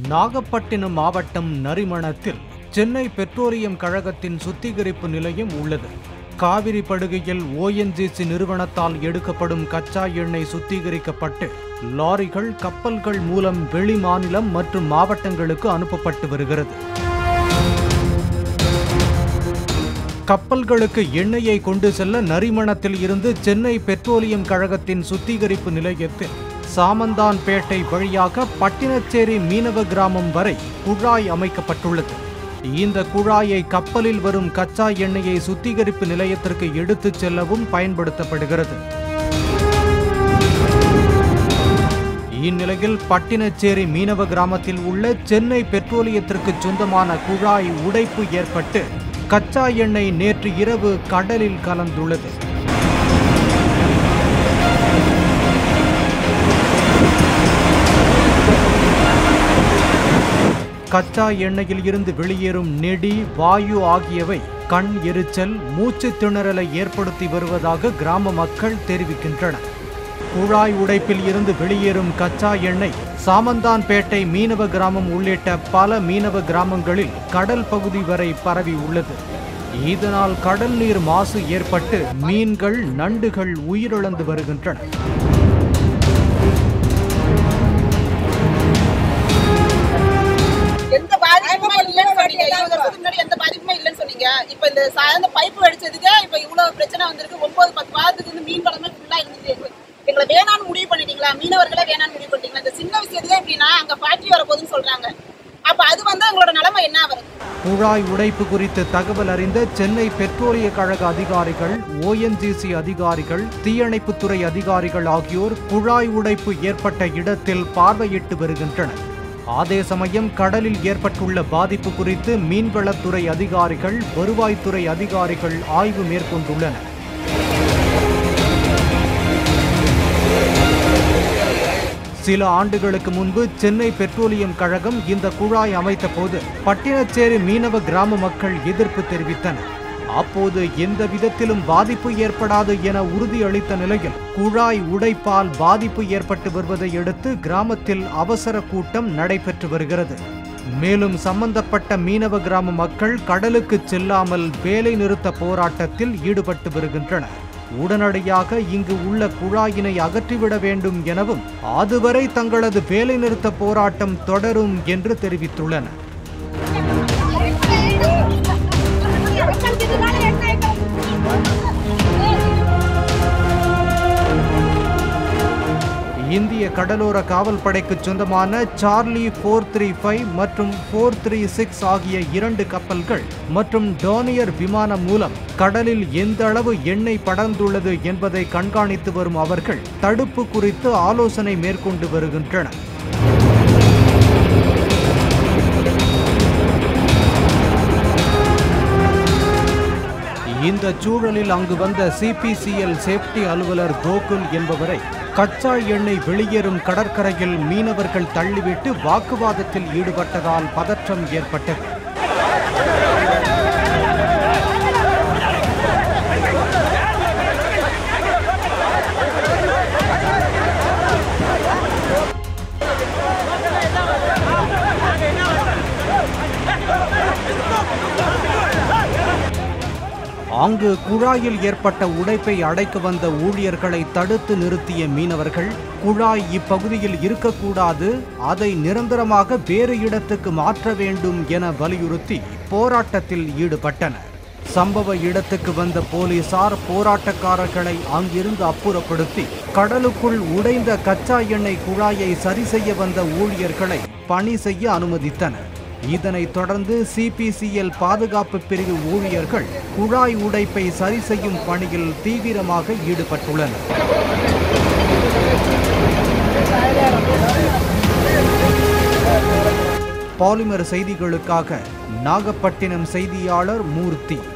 நாகப்பட்டினம் மாவட்டம் நரிமணத்தில் சென்னை பெட்ரோலியம் கழகத்தின் சுத்திகரிப்பு நிலையம் உள்ளது காவிரி படுகையில் ஓஎன்ஜிசி நிறுவனத்தால் எடுக்கப்படும் கச்சா எண்ணெய் சுத்திகரிக்கப்பட்டு லாரிகள் கப்பல்கள் மூலம் வெளி மாநிலம் மற்றும் மாவட்டங்களுக்கு அனுப்பப்பட்டு வருகிறது கப்பல்களுக்கு எண்ணெயை கொண்டு செல்ல நரிமணத்தில் இருந்து சென்னை பெட்ரோலியம் கழகத்தின் சுத்திகரிப்பு நிலையத்தில் சாமந்தான்பேட்டை வழியாக பட்டினச்சேரி மீனவ கிராமம் வரை குழாய் அமைக்கப்பட்டுள்ளது இந்த குழாயை கப்பலில் வரும் கச்சா எண்ணெயை சுத்திகரிப்பு நிலையத்திற்கு எடுத்துச் செல்லவும் பயன்படுத்தப்படுகிறது இந்நிலையில் பட்டினச்சேரி மீனவ கிராமத்தில் உள்ள சென்னை பெட்ரோலியத்திற்கு சொந்தமான குழாய் உடைப்பு ஏற்பட்டு கச்சா எண்ணெய் நேற்று இரவு கடலில் கலந்துள்ளது கச்சா எண்ணெயில் இருந்து வெளியேறும் நெடி வாயு ஆகியவை கண் எரிச்சல் மூச்சு திணறலை ஏற்படுத்தி வருவதாக கிராம மக்கள் தெரிவிக்கின்றனர் குழாய் உடைப்பில் இருந்து வெளியேறும் கச்சா எண்ணெய் சாமந்தான்பேட்டை மீனவ கிராமம் உள்ளிட்ட பல மீனவ கிராமங்களில் கடல் பகுதி வரை பரவி உள்ளது இதனால் கடல் நீர் மாசு ஏற்பட்டு மீன்கள் நண்டுகள் உயிரிழந்து வருகின்றன எந்த பாதிப்புமே இல்லைன்னு சொன்னீங்க இருபது வருஷத்துக்கு முன்னாடி எந்த பாதிப்புமே இல்லைன்னு சொன்னீங்க இப்ப இந்த சாயந்த பைப்பு வெடிச்சதுக்கு இப்ப இவ்வளவு பிரச்சனை வந்திருக்கு ஒன்பது பத்து மாதத்துக்கு வந்து மீன் படமே ஃபுல்லா இருந்துட்டு இருக்கு எங்களை வேணாம்னு முடிவு பண்ணிட்டீங்களா மீனவர்களே வேணாம்னு முடிவு பண்ணிட்டீங்களா இந்த சின்ன விஷயத்துக்கு எப்படின்னா அங்க ஃபேக்டரி வரப்போகுதுன்னு சொல்றாங்க அப்ப அது வந்து எங்களோட நிலைமை என்ன வரும் குழாய் உடைப்பு குறித்து தகவல் அறிந்த சென்னை பெட்ரோலிய கழக அதிகாரிகள் ஓஎன்ஜிசி அதிகாரிகள் தீயணைப்புத்துறை அதிகாரிகள் ஆகியோர் குழாய் உடைப்பு ஏற்பட்ட இடத்தில் பார்வையிட்டு வருகின்றனர் அதே சமயம் கடலில் ஏற்பட்டுள்ள பாதிப்பு குறித்து மீன்வளத்துறை அதிகாரிகள் வருவாய்த்துறை அதிகாரிகள் ஆய்வு மேற்கொண்டுள்ளனர் சில ஆண்டுகளுக்கு முன்பு சென்னை பெட்ரோலியம் கழகம் இந்த குழாய் அமைத்த போது பட்டினச்சேரி மீனவ கிராம மக்கள் எதிர்ப்பு தெரிவித்தனர் அப்போது எந்த விதத்திலும் பாதிப்பு ஏற்படாது என உறுதியளித்த நிலையில் குழாய் உடைப்பால் பாதிப்பு ஏற்பட்டு வருவதை அடுத்து கிராமத்தில் அவசர கூட்டம் நடைபெற்று வருகிறது மேலும் சம்பந்தப்பட்ட மீனவ கிராம மக்கள் கடலுக்கு செல்லாமல் வேலை நிறுத்த போராட்டத்தில் ஈடுபட்டு வருகின்றனர் உடனடியாக இங்கு உள்ள குழாயினை அகற்றிவிட வேண்டும் எனவும் அதுவரை தங்களது வேலைநிறுத்த போராட்டம் தொடரும் என்று தெரிவித்துள்ளனர் இந்திய கடலோர காவல் படைக்கு சொந்தமான சார்லி ஃபோர் த்ரீ ஃபைவ் மற்றும் ஃபோர் த்ரீ சிக்ஸ் ஆகிய இரண்டு கப்பல்கள் மற்றும் டோனியர் விமானம் மூலம் கடலில் எந்த அளவு எண்ணெய் படர்ந்துள்ளது என்பதை கண்காணித்து வரும் அவர்கள் தடுப்பு குறித்து ஆலோசனை மேற்கொண்டு வருகின்றனர் இந்த சூழலில் அங்கு வந்த சிபிசிஎல் சேஃப்டி அலுவலர் கோகுல் என்பவரை கச்சா எண்ணெய் வெளியேறும் கடற்கரையில் மீனவர்கள் தள்ளிவிட்டு வாக்குவாதத்தில் ஈடுபட்டதால் பதற்றம் ஏற்பட்டது அங்கு குழாயில் ஏற்பட்ட உடைப்பை அடைக்க வந்த ஊழியர்களை தடுத்து நிறுத்திய மீனவர்கள் குழாய் இப்பகுதியில் இருக்கக்கூடாது அதை நிரந்தரமாக வேறு இடத்துக்கு மாற்ற வேண்டும் என வலியுறுத்தி போராட்டத்தில் ஈடுபட்டனர் சம்பவ இடத்துக்கு வந்த போலீசார் போராட்டக்காரர்களை அங்கிருந்து அப்புறப்படுத்தி கடலுக்குள் உடைந்த கச்சா எண்ணெய் குழாயை சரி செய்ய வந்த ஊழியர்களை பணி செய்ய அனுமதித்தனர் இதனைத் தொடர்ந்து சிபிசிஎல் பாதுகாப்பு பிரிவு ஊழியர்கள் குழாய் உடைப்பை சரி செய்யும் பணியில் தீவிரமாக ஈடுபட்டுள்ளனர் பாலிமர் செய்திகளுக்காக நாகப்பட்டினம் செய்தியாளர் மூர்த்தி